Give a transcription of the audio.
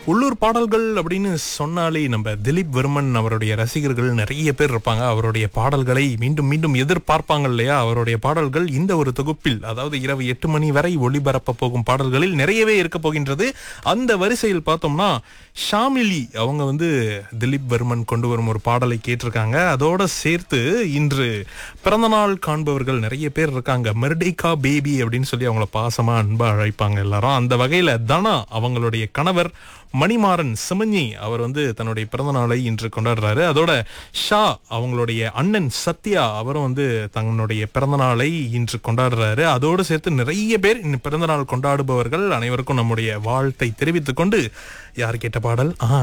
உள்ளூர் பாடல்கள் அப்படின்னு சொன்னாலே நம்ம திலீப் வர்மன் அவருடைய ரசிகர்கள் நிறைய பேர் இருப்பாங்க அவருடைய பாடல்களை மீண்டும் மீண்டும் எதிர்பார்ப்பாங்க இல்லையா அவருடைய பாடல்கள் இந்த ஒரு தொகுப்பில் அதாவது இரவு எட்டு மணி வரை ஒளிபரப்ப போகும் பாடல்களில் நிறையவே இருக்க போகின்றது அந்த வரிசையில் பார்த்தோம்னா ஷாமிலி அவங்க வந்து திலீப் வர்மன் கொண்டு வரும் ஒரு பாடலை கேட்டிருக்காங்க அதோட சேர்த்து இன்று பிறந்தநாள் காண்பவர்கள் நிறைய பேர் இருக்காங்க மெர்டேகா பேபி அப்படின்னு சொல்லி அவங்கள பாசமா அன்பா அழைப்பாங்க எல்லாரும் அந்த வகையில தனா அவங்களுடைய கணவர் மணிமாறன் சிமஞ்சி அவர் வந்து தன்னுடைய பிறந்த நாளை இன்று கொண்டாடுறாரு அதோட ஷா அவங்களுடைய அண்ணன் சத்யா அவரும் வந்து தன்னுடைய பிறந்த நாளை இன்று கொண்டாடுறாரு அதோடு சேர்த்து நிறைய பேர் இந்த பிறந்த நாள் கொண்டாடுபவர்கள் அனைவருக்கும் நம்முடைய வாழ்த்தை தெரிவித்துக் கொண்டு யார் கேட்ட பாடல் ஆ